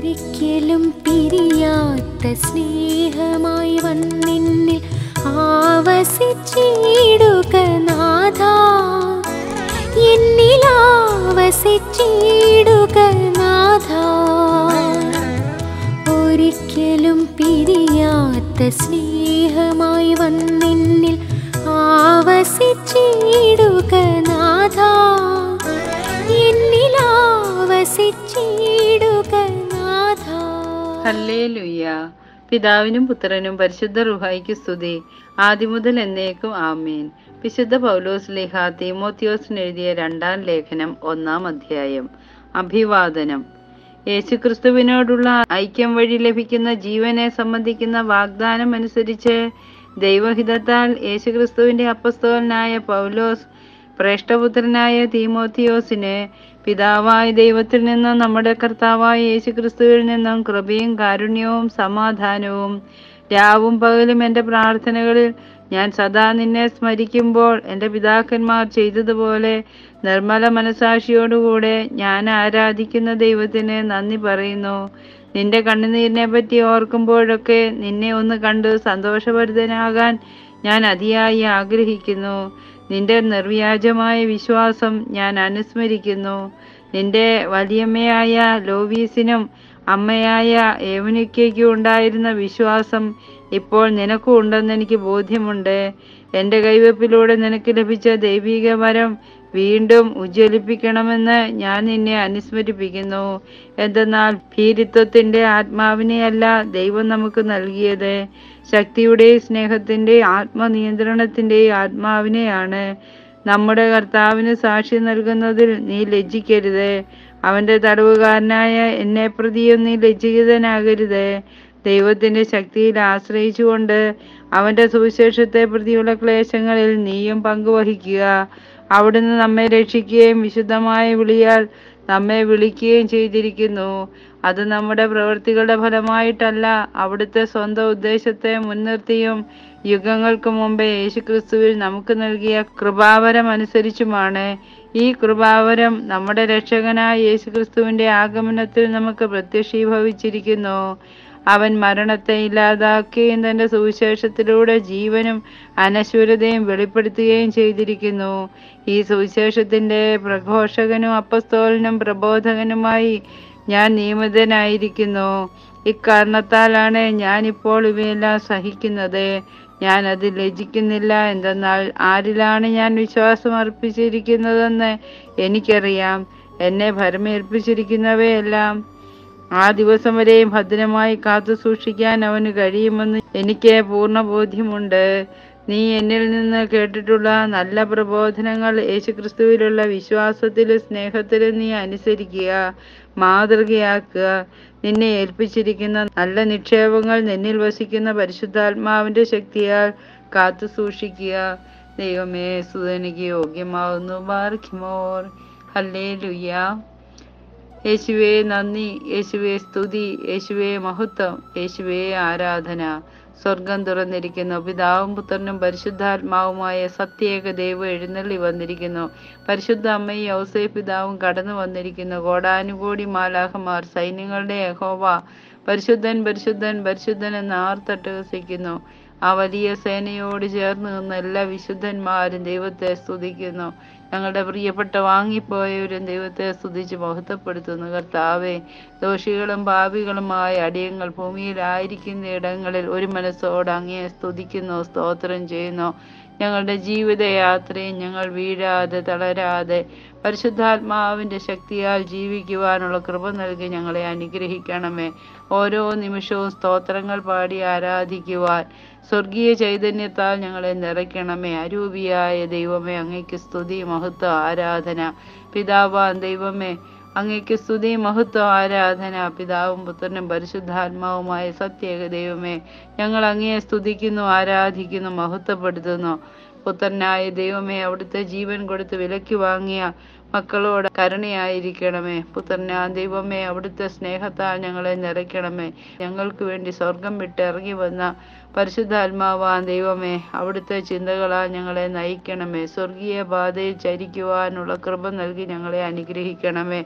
ഒരിക്കലും പിരിയാത്ത സ്നേഹമായി വന്നിന്നിൽ ആവസിച്ചിടുക നാഥ എന്നിൽ ആവസിച്ചിടുക നാഥ ഒരിക്കലും പിരിയാത്ത സ്നേഹമായി വന്നിന്നിൽ ആവസിച്ചിടുക നാഥ എന്നിൽ ആവസിച്ചിടുക നാഥ ഹല്ലേലൂയ പിതാവിനും പുത്രനും പരിശുദ്ധ റുഹായിക്ക് സ്തുതി ആദിമുതൽ എന്നേക്കും ആമേൻ വിശുദ്ധ പൗലോസ് ലേഖ തീമോത്തിയോസിന് എഴുതിയ രണ്ടാം ലേഖനം ഒന്നാം അധ്യായം അഭിവാദനം യേശുക്രിസ്തുവിനോടുള്ള ഐക്യം വഴി ലഭിക്കുന്ന ജീവനെ സംബന്ധിക്കുന്ന വാഗ്ദാനം അനുസരിച്ച് ദൈവഹിതത്താൽ യേശുക്രിസ്തുവിന്റെ അപ്പസ്തോലനായ പൗലോസ് ശ്രേഷ്ഠപുത്രനായ തീമോത്തിയോസിന് പിതാവായ ദൈവത്തിൽ നിന്നും നമ്മുടെ കർത്താവായ യേശുക്രിസ്തുവിൽ നിന്നും കൃപയും കാരുണ്യവും സമാധാനവും രാവും പകലും എൻ്റെ പ്രാർത്ഥനകളിൽ ഞാൻ സദാ നിന്നെ സ്മരിക്കുമ്പോൾ എൻ്റെ പിതാക്കന്മാർ ചെയ്തതുപോലെ നിർമ്മല മനസാക്ഷിയോടുകൂടെ ഞാൻ ആരാധിക്കുന്ന ദൈവത്തിന് നന്ദി പറയുന്നു നിന്റെ കണ്ണുനീരിനെ പറ്റി ഓർക്കുമ്പോഴൊക്കെ നിന്നെ ഒന്ന് കണ്ട് സന്തോഷഭരിതനാകാൻ ഞാൻ അതിയായി ആഗ്രഹിക്കുന്നു നിന്റെ നിർവ്യാജമായ വിശ്വാസം ഞാൻ അനുസ്മരിക്കുന്നു നിന്റെ വലിയമ്മയായ ലോവീസിനും അമ്മയായ ഏവനിക്കയ്ക്കും ഉണ്ടായിരുന്ന വിശ്വാസം ഇപ്പോൾ നിനക്കും ഉണ്ടെന്ന് എനിക്ക് ബോധ്യമുണ്ട് എൻ്റെ കൈവപ്പിലൂടെ നിനക്ക് ലഭിച്ച ദൈവിക വരം വീണ്ടും ഉജ്ജ്വലിപ്പിക്കണമെന്ന് ഞാൻ നിന്നെ അനുസ്മരിപ്പിക്കുന്നു എന്തെന്നാൽ ഭീരിത്വത്തിന്റെ ആത്മാവിനെയല്ല ദൈവം നമുക്ക് നൽകിയത് ശക്തിയുടെയും സ്നേഹത്തിന്റെയും ആത്മനിയന്ത്രണത്തിന്റെയും ആത്മാവിനെയാണ് നമ്മുടെ കർത്താവിന് സാക്ഷി നൽകുന്നതിൽ നീ ലജ്ജിക്കരുത് അവന്റെ തടവുകാരനായ എന്നെ പ്രതിയും നീ ലജ്ജിതനാകരുത് ദൈവത്തിന്റെ ശക്തിയിൽ ആശ്രയിച്ചുകൊണ്ട് അവന്റെ സുവിശേഷത്തെ പ്രതിയുള്ള ക്ലേശങ്ങളിൽ നീയും പങ്കുവഹിക്കുക അവിടുന്ന് നമ്മെ രക്ഷിക്കുകയും വിശുദ്ധമായ വിളിയാൽ നമ്മെ വിളിക്കുകയും ചെയ്തിരിക്കുന്നു അത് നമ്മുടെ പ്രവൃത്തികളുടെ ഫലമായിട്ടല്ല അവിടുത്തെ സ്വന്തം ഉദ്ദേശത്തെ മുൻനിർത്തിയും യുഗങ്ങൾക്ക് മുമ്പേ യേശുക്രിസ്തുവിൽ നമുക്ക് നൽകിയ കൃപാവരം അനുസരിച്ചുമാണ് ഈ കൃപാവരം നമ്മുടെ രക്ഷകനായ യേശുക്രിസ്തുവിന്റെ ആഗമനത്തിൽ നമുക്ക് പ്രത്യക്ഷീഭവിച്ചിരിക്കുന്നു അവൻ മരണത്തെ ഇല്ലാതാക്കുകയും തന്റെ സുവിശേഷത്തിലൂടെ ജീവനും അനശ്വരതയും വെളിപ്പെടുത്തുകയും ചെയ്തിരിക്കുന്നു ഈ സുവിശേഷത്തിന്റെ പ്രഘോഷകനും അപ്പസ്തോലനും പ്രബോധകനുമായി ഞാൻ നിയമിതനായിരിക്കുന്നു ഇക്കാരണത്താലാണ് ഞാനിപ്പോൾ ഇവയെല്ലാം സഹിക്കുന്നത് ഞാൻ അത് ലജിക്കുന്നില്ല എന്തെന്നാൽ ആരിലാണ് ഞാൻ വിശ്വാസം അർപ്പിച്ചിരിക്കുന്നതെന്ന് എനിക്കറിയാം എന്നെ ഭരമേൽപ്പിച്ചിരിക്കുന്നവയെല്ലാം ആ ദിവസം വരെയും ഭദ്രമായി കാത്തു സൂക്ഷിക്കാൻ അവന് കഴിയുമെന്ന് എനിക്ക് പൂർണ്ണ ബോധ്യമുണ്ട് നീ എന്നിൽ നിന്ന് കേട്ടിട്ടുള്ള നല്ല പ്രബോധനങ്ങൾ യേശുക്രിസ്തുവിലുള്ള വിശ്വാസത്തിലും സ്നേഹത്തിലും നീ അനുസരിക്കുക മാതൃകയാക്കുക നിന്നെ ഏൽപ്പിച്ചിരിക്കുന്ന നല്ല നിക്ഷേപങ്ങൾ നിന്നിൽ വസിക്കുന്ന പരിശുദ്ധാത്മാവിന്റെ ശക്തിയാൽ കാത്തു സൂക്ഷിക്കുക ദൈവമേ സുതനിക്ക് യോഗ്യമാവുന്നു ബാർഖിമോർ ഹല്ലേ യേശുവേ നന്ദി യേശുവേ സ്തുതി യേശുവേ മഹത്വം യേശുവേ ആരാധന സ്വർഗം തുറന്നിരിക്കുന്നു പിതാവും പുത്രനും പരിശുദ്ധാത്മാവുമായ സത്യേക ദൈവം എഴുന്നള്ളി വന്നിരിക്കുന്നു പരിശുദ്ധ അമ്മയും ഔസേ പിതാവും കടന്നു വന്നിരിക്കുന്നു കോടാനുകോടി മാലാഹമാർ സൈന്യങ്ങളുടെ യഹോവ പരിശുദ്ധൻ പരിശുദ്ധൻ പരിശുദ്ധൻ എന്ന് ആർത്തട്ടഹസിക്കുന്നു ആ വലിയ സേനയോട് ചേർന്ന് നിന്ന് എല്ലാ വിശുദ്ധന്മാരും ദൈവത്തെ സ്തുതിക്കുന്നു ഞങ്ങളുടെ പ്രിയപ്പെട്ട വാങ്ങിപ്പോയവരും ദൈവത്തെ സ്തുതിച്ച് മഹത്വപ്പെടുത്തുന്നു കർത്താവെ ദോഷികളും പാപികളുമായ അടിയങ്ങൾ ഭൂമിയിലായിരിക്കുന്ന ഇടങ്ങളിൽ ഒരു മനസ്സോട് അങ്ങയെ സ്തുതിക്കുന്നു സ്തോത്രം ചെയ്യുന്നു ഞങ്ങളുടെ ജീവിതയാത്രയും ഞങ്ങൾ വീഴാതെ തളരാതെ പരിശുദ്ധാത്മാവിന്റെ ശക്തിയാൽ ജീവിക്കുവാനുള്ള കൃപ നൽകി ഞങ്ങളെ അനുഗ്രഹിക്കണമേ ഓരോ നിമിഷവും സ്തോത്രങ്ങൾ പാടി ആരാധിക്കുവാൻ സ്വർഗീയ ചൈതന്യത്താൽ ഞങ്ങളെ നിറയ്ക്കണമേ അരൂപിയായ ദൈവമേ അങ്ങയ്ക്ക് സ്തുതി മഹത്വം ആരാധന പിതാവാൻ ദൈവമേ അങ്ങയ്ക്ക് സ്തുതി മഹത്വം ആരാധന പിതാവും പുത്രനും പരിശുദ്ധാത്മാവുമായ സത്യേക ദൈവമേ ഞങ്ങൾ അങ്ങയെ സ്തുതിക്കുന്നു ആരാധിക്കുന്നു മഹത്വപ്പെടുത്തുന്നു പുത്രനായ ദൈവമേ അവിടുത്തെ ജീവൻ കൊടുത്ത് വിലയ്ക്ക് വാങ്ങിയ മക്കളോട് കരുണയായിരിക്കണമേ പുത്രനാ ദൈവമേ അവിടുത്തെ സ്നേഹത്താൽ ഞങ്ങളെ നിറയ്ക്കണമേ ഞങ്ങൾക്ക് വേണ്ടി സ്വർഗം വിട്ട് ഇറങ്ങി വന്ന പരിശുദ്ധാത്മാവാൻ ദൈവമേ അവിടുത്തെ ചിന്തകളാൽ ഞങ്ങളെ നയിക്കണമേ സ്വർഗീയ പാതയിൽ ചരിക്കുവാനുള്ള കൃപ നൽകി ഞങ്ങളെ അനുഗ്രഹിക്കണമേ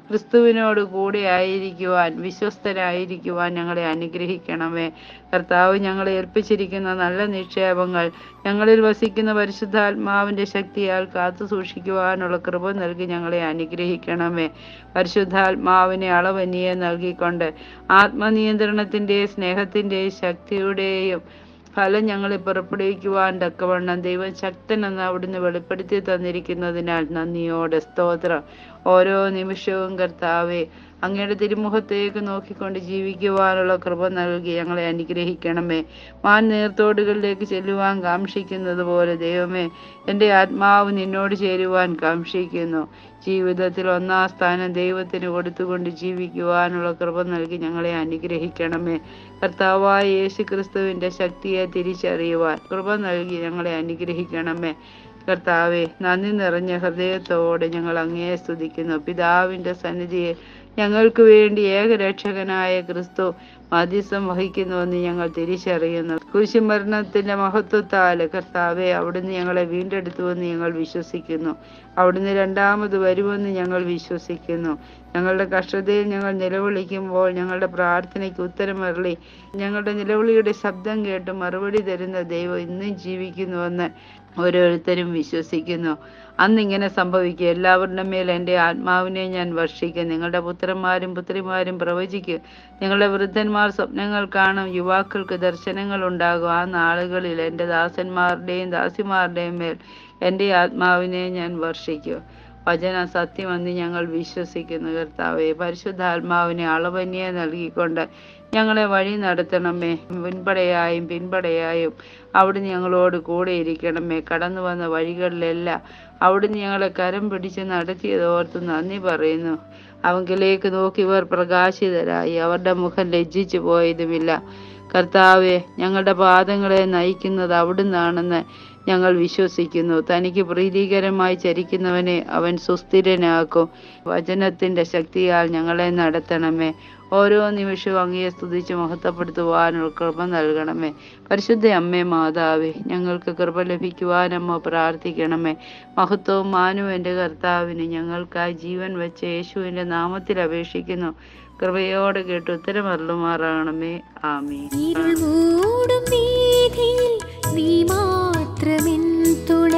ക്രിസ്തുവിനോട് കൂടെ ആയിരിക്കുവാൻ വിശ്വസ്തരായിരിക്കുവാൻ ഞങ്ങളെ അനുഗ്രഹിക്കണമേ കർത്താവ് ഞങ്ങളെ ഏൽപ്പിച്ചിരിക്കുന്ന നല്ല നിക്ഷേപങ്ങൾ ഞങ്ങളിൽ വസിക്കുന്ന പരിശുദ്ധാത്മാവിന്റെ ശക്തിയാൽ കാത്തു സൂക്ഷിക്കുവാനുള്ള കൃപ നൽകി ഞങ്ങളെ അനുഗ്രഹിക്കണമേ പരിശുദ്ധാത്മാവിനെ അളവന്യെ നൽകിക്കൊണ്ട് ആത്മനിയന്ത്രണത്തിന്റെയും സ്നേഹത്തിന്റെയും ശക്തിയുടെയും ഫലം ഞങ്ങളെ പുറപ്പെടുവിക്കുവാൻ തക്കവണ്ണം ദൈവം ശക്തനെന്ന് അവിടുന്ന് വെളിപ്പെടുത്തി തന്നിരിക്കുന്നതിനാൽ നന്ദിയോടെ സ്തോത്രം ഓരോ നിമിഷവും കർത്താവെ അങ്ങയുടെ തിരുമുഖത്തേക്ക് നോക്കിക്കൊണ്ട് ജീവിക്കുവാനുള്ള കൃപ നൽകി ഞങ്ങളെ അനുഗ്രഹിക്കണമേ മാൻ നീർത്തോടുകളിലേക്ക് ചെല്ലുവാൻ കാക്ഷിക്കുന്നത് പോലെ ദൈവമേ എൻ്റെ ആത്മാവ് നിന്നോട് ചേരുവാൻ കാക്ഷിക്കുന്നു ജീവിതത്തിൽ ഒന്നാം സ്ഥാനം ദൈവത്തിന് കൊടുത്തുകൊണ്ട് ജീവിക്കുവാനുള്ള കൃപ നൽകി ഞങ്ങളെ അനുഗ്രഹിക്കണമേ കർത്താവായ യേശു ക്രിസ്തുവിൻ്റെ ശക്തിയെ തിരിച്ചറിയുവാൻ കൃപ നൽകി ഞങ്ങളെ അനുഗ്രഹിക്കണമേ കർത്താവെ നന്ദി നിറഞ്ഞ ഹൃദയത്തോടെ ഞങ്ങൾ അങ്ങയെ സ്തുതിക്കുന്നു പിതാവിൻ്റെ സന്നിധിയെ ഞങ്ങൾക്ക് വേണ്ടി ഏകരക്ഷകനായ ക്രിസ്തു മധ്യസ്ഥം വഹിക്കുന്നുവെന്ന് ഞങ്ങൾ തിരിച്ചറിയുന്നു കുരിശുമരണത്തിന്റെ മഹത്വത്താല് കർത്താവെ അവിടുന്ന് ഞങ്ങളെ വീണ്ടെടുത്തുവെന്ന് ഞങ്ങൾ വിശ്വസിക്കുന്നു അവിടുന്ന് രണ്ടാമത് വരുമെന്ന് ഞങ്ങൾ വിശ്വസിക്കുന്നു ഞങ്ങളുടെ കഷ്ടതയിൽ ഞങ്ങൾ നിലവിളിക്കുമ്പോൾ ഞങ്ങളുടെ പ്രാർത്ഥനയ്ക്ക് ഉത്തരമരളി ഞങ്ങളുടെ നിലവിളിയുടെ ശബ്ദം കേട്ട് മറുപടി തരുന്ന ദൈവം ഇന്നും ജീവിക്കുന്നുവെന്ന് ഓരോരുത്തരും വിശ്വസിക്കുന്നു അന്നിങ്ങനെ സംഭവിക്കുക എല്ലാവരുടെ മേൽ എൻ്റെ ആത്മാവിനെ ഞാൻ വർഷിക്കും നിങ്ങളുടെ പുത്രന്മാരും പുത്രിമാരും പ്രവചിക്കും നിങ്ങളുടെ വൃദ്ധന്മാർ സ്വപ്നങ്ങൾ കാണും യുവാക്കൾക്ക് ദർശനങ്ങൾ ഉണ്ടാകും ആ നാളുകളിൽ എൻ്റെ ദാസന്മാരുടെയും ദാസിമാരുടെയും മേൽ എൻ്റെ ആത്മാവിനെ ഞാൻ വർഷിക്കും വചന സത്യമെന്ന് ഞങ്ങൾ വിശ്വസിക്കുന്നു കർത്താവെ പരിശുദ്ധാത്മാവിനെ അളവന്യെ നൽകിക്കൊണ്ട് ഞങ്ങളെ വഴി നടത്തണമേ മുൻപടയായും പിൻപടയായും അവിടുന്ന് ഞങ്ങളോട് കൂടെ ഇരിക്കണമേ കടന്നു വന്ന വഴികളിലെല്ലാം അവിടുന്ന് ഞങ്ങളെ കരം പിടിച്ച് നടത്തിയത് ഓർത്ത് നന്ദി പറയുന്നു അവങ്കിലേക്ക് നോക്കിയവർ പ്രകാശിതരായി അവരുടെ മുഖം ലജ്ജിച്ചു പോയതുമില്ല കർത്താവെ ഞങ്ങളുടെ പാദങ്ങളെ നയിക്കുന്നത് അവിടുന്നാണെന്ന് ഞങ്ങൾ വിശ്വസിക്കുന്നു തനിക്ക് പ്രീതികരമായി ചരിക്കുന്നവനെ അവൻ സുസ്ഥിരനാക്കും വചനത്തിന്റെ ശക്തിയാൽ ഞങ്ങളെ നടത്തണമേ ഓരോ നിമിഷവും അങ്ങയെ സ്തുതിച്ച് മഹത്വപ്പെടുത്തുവാനുള്ള കൃപ നൽകണമേ പരിശുദ്ധ അമ്മേ മാതാവേ ഞങ്ങൾക്ക് കൃപ ലഭിക്കുവാൻ അമ്മ പ്രാർത്ഥിക്കണമേ മഹത്വവും മാനവും എൻ്റെ കർത്താവിന് ഞങ്ങൾക്കായി ജീവൻ വെച്ച യേശുവിൻ്റെ നാമത്തിൽ അപേക്ഷിക്കുന്നു കൃപയോടെ കേട്ട് ഉത്തരമരുളുമാറാകണമേ ആമീൻ ഇരുൾ മൂടും വീഥിയിൽ നീ മാത്രമെൻ തുണ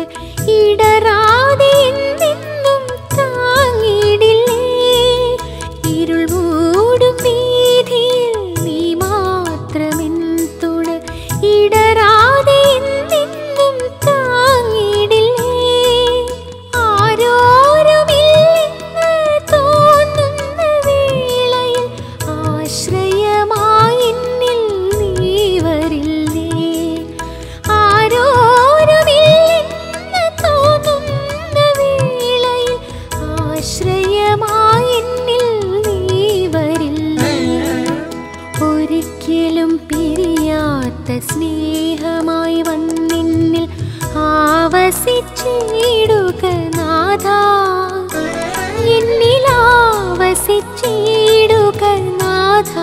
ഇടറാതെ എന്നെന്നും താങ്ങിടില്ലേ ഇരുൾ മൂടും വീഥിയിൽ നീ മാത്രമെൻ തുണ ഇടറാതെ എന്നെന്നും താങ്ങിടില്ലേ ആരോരുമില്ലെന്ന് തോന്നുന്ന വേളയിൽ ആശ്രയമായി എന്നിൽ നീ വരില്ലേ ആരോരുമില്ലെന്ന് തോന്നുന്ന വേളയിൽ ആശ്രയമായി എന്നിൽ നീ വരില്ലേ ഒരിക്കലും പിരിയാത്ത സ്നേഹമായി വന്നിന്നിൽ ആവസിച്ചിടുക നാഥ എന്നിൽ ആവസിച്ചിടുക നാഥ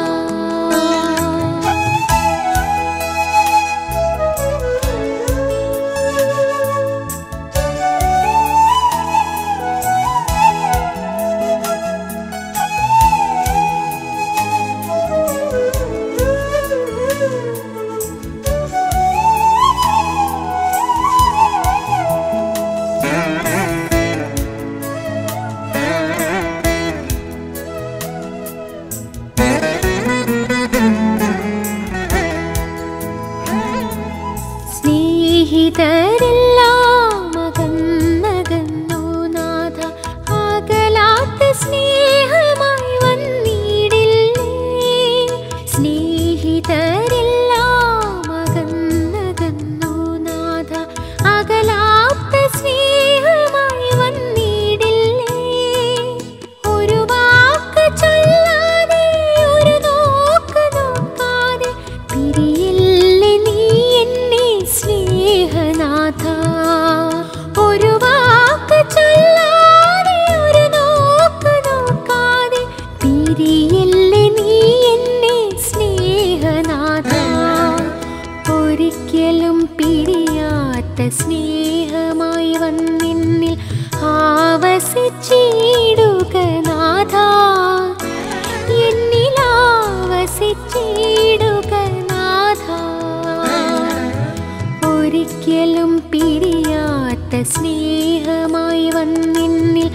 സ്നേഹമായി വന്നിന്നിൽ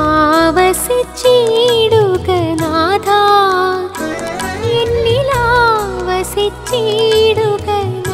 ആവസിച്ചിടുക നാഥ എന്നിൽ ആവസിച്ചിടുക